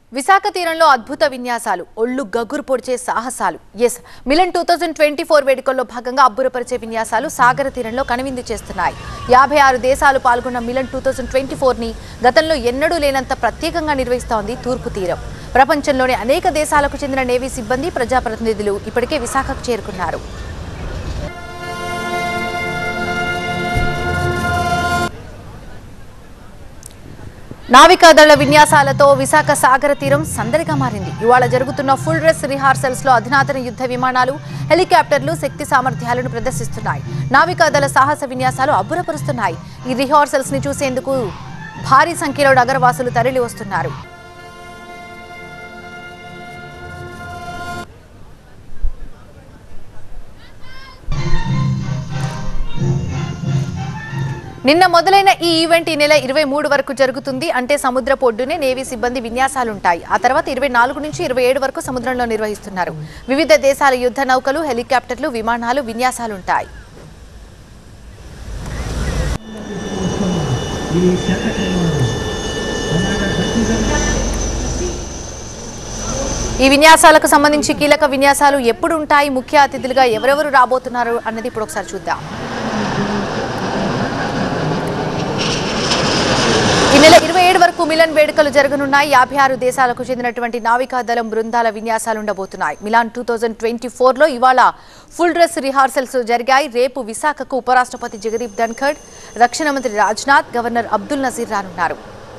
విశాఖ తీరంలో అద్భుత విన్యాసాలు ఒళ్ళు గగ్గురు పొడిచే సాహసాలు ఎస్ Milan two thousand twenty four వేడుకల్లో భాగంగా అబ్బురపరిచే విన్యాసాలు సాగర తీరంలో కనువిందు చేస్తున్నాయి యాభై ఆరు దేశాలు పాల్గొన్న మిలన్ టూ థౌజండ్ ట్వంటీ ఫోర్ని గతంలో ఎన్నడూ లేనంత ప్రత్యేకంగా నిర్వహిస్తోంది తూర్పు తీరం ప్రపంచంలోని అనేక దేశాలకు చెందిన నేవీ సిబ్బంది ప్రజాప్రతినిధులు ఇప్పటికే విశాఖకు చేరుకున్నారు నావికాదళ విన్యాసాలతో విశాఖ సాగర తీరం సందడిగా మారింది ఇవాళ జరుగుతున్న ఫుల్ డ్రెస్ రిహార్సల్స్ లో అధునాతన యుద్ధ విమానాలు హెలికాప్టర్లు శక్తి సామర్థ్యాలను ప్రదర్శిస్తున్నాయి నావికాదళ సాహస విన్యాసాలు అబ్బురపరుస్తున్నాయి ఈ రిహార్సల్స్ ని చూసేందుకు భారీ సంఖ్యలో నగరవాసులు తరలి వస్తున్నారు నిన్న మొదలైన ఈ ఈవెంట్ ఈ నెల ఇరవై మూడు వరకు జరుగుతుంది అంటే సముద్రపు ఒడ్డునే నేవీ సిబ్బంది విన్యాసాలుంటాయి ఆ తర్వాత ఇరవై నాలుగు నుంచి ఇరవై ఏడు వరకు సముద్రంలో నిర్వహిస్తున్నారు వివిధ దేశాల యుద్ధ నౌకలు హెలికాప్టర్లు విమానాలు విన్యాసాలుంటాయి ఈ విన్యాసాలకు సంబంధించి కీలక విన్యాసాలు ఎప్పుడు ఉంటాయి ముఖ్య అతిథులుగా ఎవరెవరు రాబోతున్నారు అన్నది ఇప్పుడు ఒకసారి చూద్దాం ఈ నెల ఇరవై ఏడు వరకు మిలన్ వేడుకలు జరగనున్నాయి యాభై ఆరు దేశాలకు చెందినటువంటి నావికాదళం బృందాల విన్యాసాలు ఉండబోతున్నాయి మిలాన్ టూ థౌజండ్ ట్వంటీ ఫోర్లో ఇవాళ ఫుల్ డ్రెస్ రిహార్సల్స్ జరిగాయి రేపు విశాఖకు ఉపరాష్ట్రపతి జగదీప్ ధన్ఖడ్ రక్షణ మంత్రి రాజ్నాథ్ గవర్నర్ అబ్దుల్ నజీర్ రానున్నారు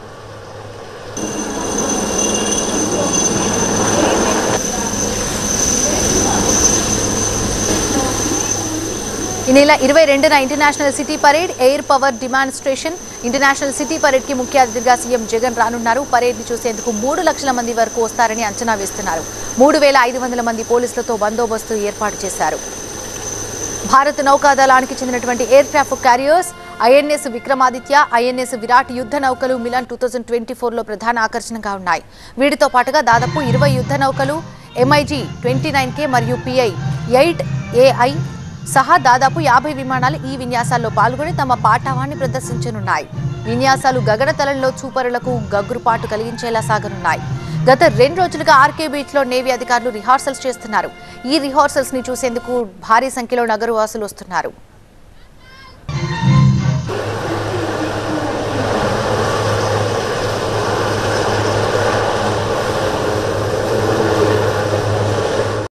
ఈ నెల ఇరవై రెండున international city parade air power demonstration international city parade కి ముఖ్య అతిథిగా సీఎం జగన్ రానున్నారు పరేడ్ ని చూసేందుకు మూడు లక్షల మంది వరకు వస్తారని అంచనా వేస్తున్నారు మూడు వేల ఐదు వందల మంది పోలీసులతో బందోబస్తు ఏర్పాటు చేశారు భారత నౌకాదళానికి చెందినటువంటి aircraft carriers INS Vikramaditya INS Viraat యుద్ధ నౌకలు మిలాన్ టూ థౌజండ్ ట్వంటీ ఫోర్లో ప్రధాన ఆకర్షణగా ఉన్నాయి వీటితో పాటుగా దాదాపు ఇరవై యుద్ధ నౌకలు ఎంఐజీ ట్వంటీ నైన్ కే మరియు పిఐ ఎయిట్ ఏఐ సహా దాదాపు యాభై విమానాలు ఈ విన్యాసాల్లో పాల్గొని తమ పాఠవాన్ని ప్రదర్శించనున్నాయి విన్యాసాలు గగనతలంలో చూపరులకు గగ్గురుపాటు కలిగించేలా సాగనున్నాయి గత రెండు రోజులుగా ఆర్కే బీచ్ లో నేవీ అధికారులు రిహార్సల్స్ చేస్తున్నారు ఈ రిహార్సల్స్ ని చూసేందుకు భారీ సంఖ్యలో నగరవాసులు వస్తున్నారు